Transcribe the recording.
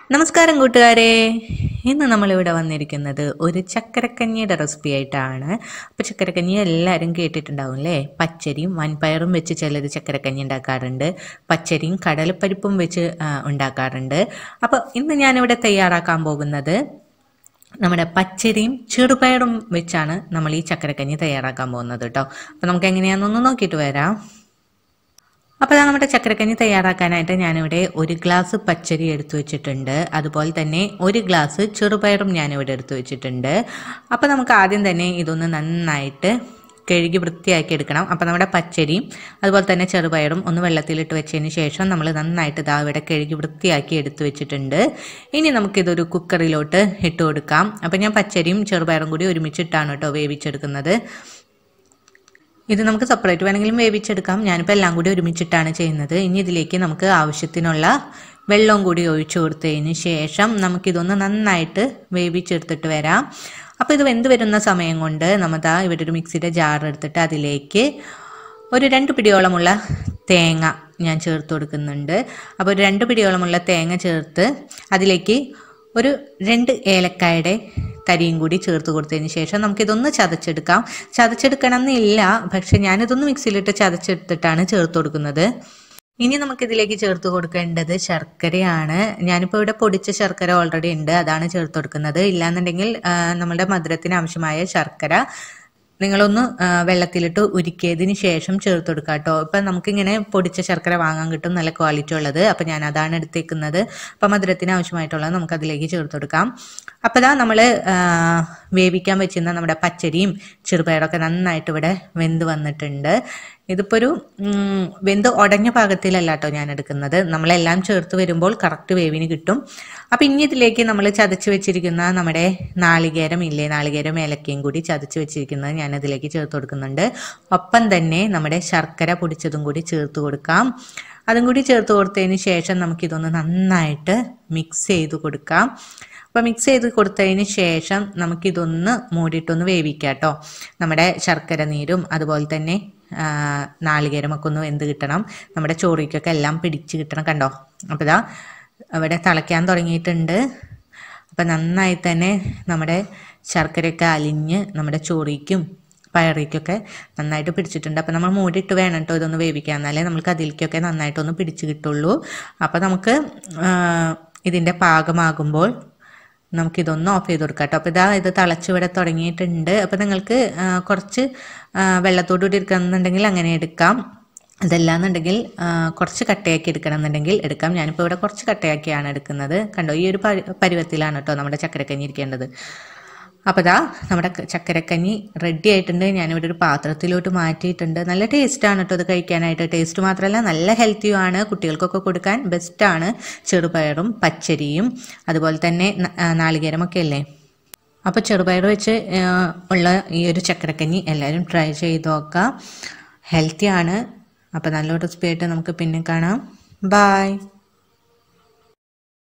നമസ്കാരം കൂട്ടുകാരെ ഇന്ന് നമ്മളിവിടെ വന്നിരിക്കുന്നത് ഒരു ചക്കരക്കഞ്ഞിയുടെ റെസിപ്പി ആയിട്ടാണ് അപ്പോൾ ചക്കരക്കഞ്ഞി എല്ലാവരും കേട്ടിട്ടുണ്ടാവും അല്ലേ പച്ചരിയും വൻപയറും വെച്ച് ചിലർ ചക്കരക്കഞ്ഞി ഉണ്ടാക്കാറുണ്ട് പച്ചരിയും കടലപ്പരിപ്പും വെച്ച് ആ, ഉണ്ടാക്കാറുണ്ട് അപ്പോൾ ഇന്ന് ഞാനിവിടെ തയ്യാറാക്കാൻ പോകുന്നത് നമ്മുടെ പച്ചരിയും ചെറുപയറും വെച്ചാണ് നമ്മൾ ഈ ചക്കരക്കഞ്ഞി തയ്യാറാക്കാൻ പോകുന്നത് കേട്ടോ അപ്പോൾ നമുക്ക് എങ്ങനെയാണെന്നൊന്ന് നോക്കിയിട്ട് വരാം അപ്പോൾ ദാ നമ്മുടെ ചക്കരക്കഞ്ഞി തയ്യാറാക്കാനായിട്ട് ഞാനിവിടെ ഒരു ഗ്ലാസ് പച്ചരി എടുത്തു വെച്ചിട്ടുണ്ട് അതുപോലെ തന്നെ ഒരു ഗ്ലാസ് ചെറുപയറും ഞാനിവിടെ എടുത്തു വെച്ചിട്ടുണ്ട് അപ്പോൾ നമുക്ക് ആദ്യം തന്നെ ഇതൊന്ന് നന്നായിട്ട് കഴുകി വൃത്തിയാക്കി എടുക്കണം അപ്പോൾ നമ്മുടെ പച്ചരിയും അതുപോലെ തന്നെ ചെറുപയറും ഒന്ന് വെള്ളത്തിലിട്ട് വെച്ചതിന് ശേഷം നമ്മൾ നന്നായിട്ട് ഇതാ ഇവിടെ കഴുകി വൃത്തിയാക്കി എടുത്തു വെച്ചിട്ടുണ്ട് ഇനി നമുക്കിതൊരു കുക്കറിലോട്ട് ഇട്ട് കൊടുക്കാം അപ്പോൾ ഞാൻ പച്ചരിയും ചെറുപയറും കൂടി ഒരുമിച്ചിട്ടാണ് കേട്ടോ വേവിച്ചെടുക്കുന്നത് ഇത് നമുക്ക് സെപ്പറേറ്റ് വേണമെങ്കിലും വേവിച്ചെടുക്കാം ഞാനിപ്പോൾ എല്ലാം കൂടി ഒരുമിച്ചിട്ടാണ് ചെയ്യുന്നത് ഇനി ഇതിലേക്ക് നമുക്ക് ആവശ്യത്തിനുള്ള വെള്ളവും കൂടി ഒഴിച്ചു കൊടുത്തതിന് ശേഷം നമുക്കിതൊന്ന് നന്നായിട്ട് വേവിച്ചെടുത്തിട്ട് വരാം അപ്പോൾ ഇത് വെന്ത് വരുന്ന സമയം കൊണ്ട് നമ്മതാ ഇവിടെ ഒരു മിക്സിയുടെ ജാർ എടുത്തിട്ട് അതിലേക്ക് ഒരു രണ്ട് പിടിയോളമുള്ള തേങ്ങ ഞാൻ ചേർത്ത് കൊടുക്കുന്നുണ്ട് അപ്പോൾ ഒരു രണ്ട് പിടിയോളമുള്ള തേങ്ങ ചേർത്ത് അതിലേക്ക് ഒരു രണ്ട് ഏലക്കായുടെ തരിയും കൂടി ചേർത്ത് കൊടുത്തതിന് ശേഷം നമുക്കിതൊന്ന് ചതച്ചെടുക്കാം ചതച്ചെടുക്കണം എന്നില്ല പക്ഷെ ഞാനിതൊന്ന് മിക്സിയിലിട്ട് ചതച്ചെടുത്തിട്ടാണ് ചേർത്ത് കൊടുക്കുന്നത് ഇനി നമുക്കിതിലേക്ക് ചേർത്ത് കൊടുക്കേണ്ടത് ശർക്കരയാണ് ഞാനിപ്പോൾ ഇവിടെ പൊടിച്ച ശർക്കര ഓൾറെഡി ഉണ്ട് അതാണ് ചേർത്ത് കൊടുക്കുന്നത് ഇല്ലാന്നുണ്ടെങ്കിൽ ആ, നമ്മുടെ മധുരത്തിന് ആവശ്യമായ ശർക്കര നിങ്ങളൊന്ന് ആ, വെള്ളത്തിലിട്ട് ഉരുക്കിയതിന് ശേഷം ചേർത്ത് കൊടുക്കുക കേട്ടോ ഇപ്പം നമുക്കിങ്ങനെ പൊടിച്ച ശർക്കര വാങ്ങാൻ കിട്ടും നല്ല ക്വാളിറ്റി ഉള്ളത് അപ്പം ഞാൻ അതാണ് എടുത്തേക്കുന്നത് അപ്പം മധുരത്തിന് ആവശ്യമായിട്ടുള്ളത് നമുക്ക് അതിലേക്ക് ചേർത്ത് കൊടുക്കാം അപ്പോൾ ഇതാ നമ്മൾ വേവിക്കാൻ വെച്ചിരുന്ന നമ്മുടെ പച്ചരിയും ചെറുപയറൊക്കെ നന്നായിട്ട് ഇവിടെ വെന്ത് വന്നിട്ടുണ്ട് ഇതിപ്പോൾ ഒരു ഉം, വെന്ത് ഉടഞ്ഞ പാകത്തിലല്ല കേട്ടോ ഞാൻ എടുക്കുന്നത് നമ്മളെല്ലാം ചേർത്ത് വരുമ്പോൾ കറക്റ്റ് വേവിന് കിട്ടും അപ്പം ഇനി ഇതിലേക്ക് നമ്മൾ ചതച്ച് വെച്ചിരിക്കുന്ന നമ്മുടെ നാളികേരം ഇല്ലേ നാളികേരം ഏലക്കയും കൂടി ചതച്ച് വെച്ചിരിക്കുന്നത് ഞാൻ ഇതിലേക്ക് ചേർത്ത് കൊടുക്കുന്നുണ്ട് ഒപ്പം തന്നെ നമ്മുടെ ശർക്കര പൊടിച്ചതും കൂടി ചേർത്ത് കൊടുക്കാം അതും കൂടി ചേർത്ത് കൊടുത്തതിന് ശേഷം നമുക്കിതൊന്ന് നന്നായിട്ട് മിക്സ് ചെയ്ത് കൊടുക്കാം അപ്പോൾ മിക്സ് ചെയ്ത് കൊടുത്തതിന് ശേഷം നമുക്കിതൊന്ന് മൂടിയിട്ടൊന്ന് വേവിക്കാം കേട്ടോ നമ്മുടെ ശർക്കര നീരും അതുപോലെ തന്നെ ആ, നാളികേരമൊക്കെ ഒന്ന് വെന്ത് കിട്ടണം നമ്മുടെ ചോറിക്കൊക്കെ എല്ലാം പിടിച്ച് കിട്ടണം കണ്ടോ അപ്പോൾ ഇതാ അവിടെ തിളയ്ക്കാൻ തുടങ്ങിയിട്ടുണ്ട് അപ്പം നന്നായി തന്നെ നമ്മുടെ ശർക്കരയൊക്കെ അലിഞ്ഞ് നമ്മുടെ ചോറിക്കും പയറിക്കൊക്കെ നന്നായിട്ട് പിടിച്ചിട്ടുണ്ട് അപ്പം നമ്മൾ മൂടിയിട്ട് വേണം കേട്ടോ ഇതൊന്ന് വേവിക്കാൻ എന്നാലേ നമുക്ക് അതിലേക്കൊക്കെ നന്നായിട്ടൊന്ന് പിടിച്ച് കിട്ടുള്ളൂ അപ്പം നമുക്ക് ആ, ഇതിൻ്റെ പാകമാകുമ്പോൾ നമുക്കിതൊന്ന് ഓഫ് ചെയ്ത് കൊടുക്കാം കേട്ടോ അപ്പോൾ ഇതാ ഇത് തിളച്ചിവിടെ തുടങ്ങിയിട്ടുണ്ട് അപ്പോൾ നിങ്ങൾക്ക് ആ, കുറച്ച് ആ, വെള്ളത്തോടുകൂടി എടുക്കണമെന്നുണ്ടെങ്കിൽ അങ്ങനെ എടുക്കാം അതല്ലാന്നുണ്ടെങ്കിൽ ആ, കുറച്ച് കട്ടയാക്കി എടുക്കണം എന്നുണ്ടെങ്കിൽ എടുക്കാം ഞാനിപ്പോൾ ഇവിടെ കുറച്ച് കട്ടയാക്കിയാണ് എടുക്കുന്നത് കണ്ടോ ഈ ഒരു പരി- പരുവത്തിലാണ് കേട്ടോ നമ്മുടെ ചക്കരക്കഞ്ഞി ഇരിക്കേണ്ടത് അപ്പോൾ ദാ നമ്മുടെ ക- ചക്കരക്കഞ്ഞി റെഡി ആയിട്ടുണ്ട് ഞാനിവിടെ ഒരു പാത്രത്തിലോട്ട് മാറ്റിയിട്ടുണ്ട് നല്ല ടേസ്റ്റാണ് കേട്ടോ ഇത് കഴിക്കാനായിട്ട് ടേസ്റ്റ് മാത്രമല്ല നല്ല ഹെൽത്തിയുമാണ് കുട്ടികൾക്കൊക്കെ കൊടുക്കാൻ ബെസ്റ്റാണ് ചെറുപയറും പച്ചരിയും അതുപോലെ തന്നെ ന- ആ, നാളികേരമൊക്കെ അല്ലേ അപ്പോൾ ചെറുപയർ വെച്ച് ആ, ഉള്ള ഈ ഒരു ചക്കരക്കഞ്ഞി എല്ലാവരും ട്രൈ ചെയ്ത് നോക്കാം ഹെൽത്തിയാണ് അപ്പോൾ നല്ലൊരു റെസിപ്പി ആയിട്ട് നമുക്ക് പിന്നെ കാണാം ബായ്